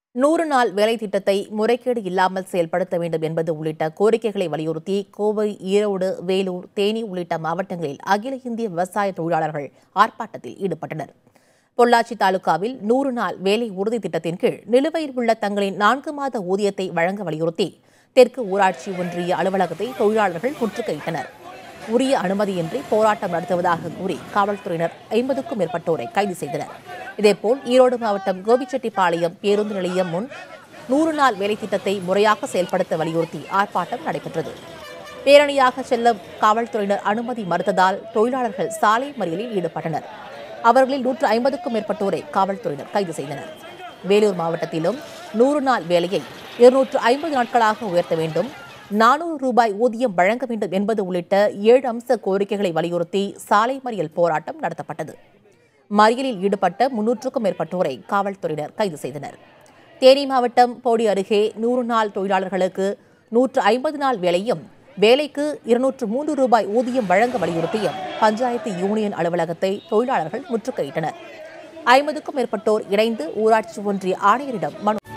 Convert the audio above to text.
நூறு நாள் வேலை திட்டத்தை முறைகேடு இல்லாமல் செயல்படுத்த வேண்டும் என்பது உள்ளிட்ட கோரிக்கைகளை வலியுறுத்தி கோவை ஈரோடு வேலூர் தேனி உள்ளிட்ட மாவட்டங்களில் அகில இந்திய விவசாய தொழிலாளர்கள் ஆர்ப்பாட்டத்தில் ஈடுபட்டனர் பொள்ளாச்சி தாலுகாவில் நூறு நாள் வேலை உறுதி திட்டத்தின் கீழ் நிலுவையில் உள்ள தங்களின் நான்கு மாத ஊதியத்தை வழங்க வலியுறுத்தி தெற்கு ஊராட்சி ஒன்றிய அலுவலகத்தை தொழிலாளர்கள் முற்றுகையிட்டனர் உரிய அனுமதியின்றி போராட்டம் நடத்துவதாக கூறி காவல்துறையினர் ஐம்பதுக்கும் மேற்பட்டோரை கைது செய்தனர் இதேபோல் ஈரோடு மாவட்டம் கோபிச்செட்டிப்பாளையம் பேருந்து நிலையம் முன் நூறு நாள் வேலை திட்டத்தை முறையாக செயல்படுத்த வலியுறுத்தி ஆர்ப்பாட்டம் நடைபெற்றது பேரணியாக செல்ல காவல்துறையினர் அனுமதி மறுத்ததால் தொழிலாளர்கள் சாலை மறியலில் ஈடுபட்டனர் அவர்களில் நூற்று ஐம்பதுக்கும் மேற்பட்டோரை காவல்துறையினர் கைது செய்தனர் வேலூர் மாவட்டத்திலும் நூறு நாள் வேலையை இருநூற்று ஐம்பது நாட்களாக உயர்த்த வேண்டும் நானூறு ரூபாய் ஊதியம் வழங்க வேண்டும் என்பது உள்ளிட்ட ஏழு அம்ச கோரிக்கைகளை வலியுறுத்தி சாலை மறியல் போராட்டம் நடத்தப்பட்டது மறியலில் ஈடுபட்ட முன்னூற்றுக்கும் மேற்பட்டோரை காவல்துறையினர் கைது செய்தனர் தேனி மாவட்டம் போடி அருகே நூறு நாள் தொழிலாளர்களுக்கு நூற்று ஐம்பது நாள் வேலையும் வேலைக்கு இருநூற்று மூன்று ரூபாய் ஊதியம் வழங்க வலியுறுத்தியும் பஞ்சாயத்து யூனியன் அலுவலகத்தை தொழிலாளர்கள் முற்றுகையிட்டனர் ஐம்பதுக்கும் மேற்பட்டோர் இணைந்து ஊராட்சி ஒன்றிய ஆணையரிடம் மனு